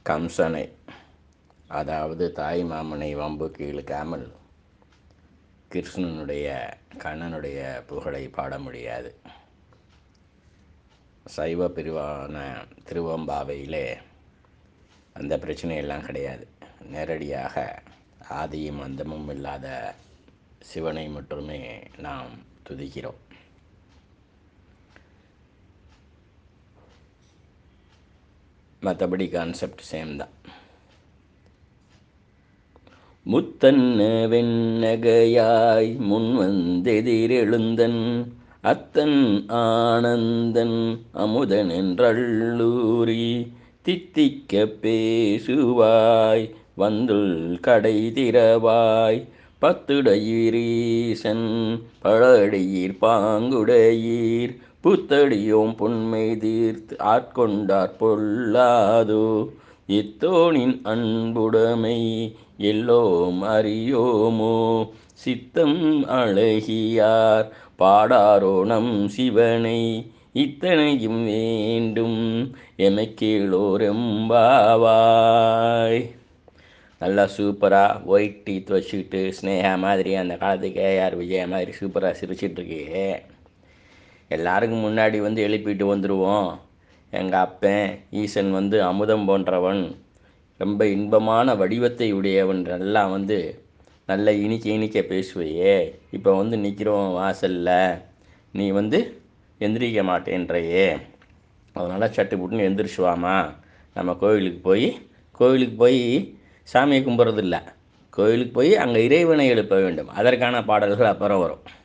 கம்சனை அதாவது தாய் மாமனை வம்புக்கு இழுக்காமல் கிருஷ்ணனுடைய கண்ணனுடைய புகழை பாட முடியாது சைவ பிரிவான திருவம்பாவையிலே அந்த பிரச்சனையெல்லாம் கிடையாது நேரடியாக ஆதியும் அந்தமும் இல்லாத சிவனை மட்டுமே நாம் துதிக்கிறோம் மற்றபடி கான்செப்ட் சேம் தான் முத்தன்ன வெண்ணகையாய் முன் வந்தெதிரெழுந்தன் அத்தன் ஆனந்தன் அமுதன் என்றள்ளூரி தித்திக்க பேசுவாய் வந்துள் கடை திறவாய் பத்துடையீரீசன் பழடியீர் பாங்குடையீர் புத்தடியோம் பொன்மை தீர்த்து ஆட்கொண்டார் பொல்லாதோ இத்தோனின் அன்புடைமை எல்லோம் அறியோமோ சித்தம் அழகியார் பாடாரோ நம் சிவனை இத்தனையும் வேண்டும் எமைக்கீழோரெம்பாவாய் நல்லா சூப்பராக ஒயிட் டீத் வச்சுக்கிட்டு ஸ்னேகா மாதிரி அந்த காலத்துக்கு ஏஆர் விஜயா மாதிரி சூப்பராக சிரிச்சிட்ருக்கு எல்லாருக்கும் முன்னாடி வந்து எழுப்பிட்டு வந்துடுவோம் எங்கள் அப்பன் ஈசன் வந்து அமுதம் போன்றவன் ரொம்ப இன்பமான வடிவத்தை உடையவன் எல்லாம் வந்து நல்ல இனிக்க இனிக்க பேசுவையே இப்போ வந்து நிற்கிறோம் வாசலில் நீ வந்து எந்திரிக்க மாட்டேன்றையே அதனால் சட்டு புட்டுன்னு எந்திரிச்சுவாமா நம்ம கோவிலுக்கு போய் கோவிலுக்கு போய் சாமியை கும்பிட்றதில்ல கோவிலுக்கு போய் அங்கே இறைவனை எழுப்ப வேண்டும் அதற்கான பாடல்கள் அப்புறம் வரும்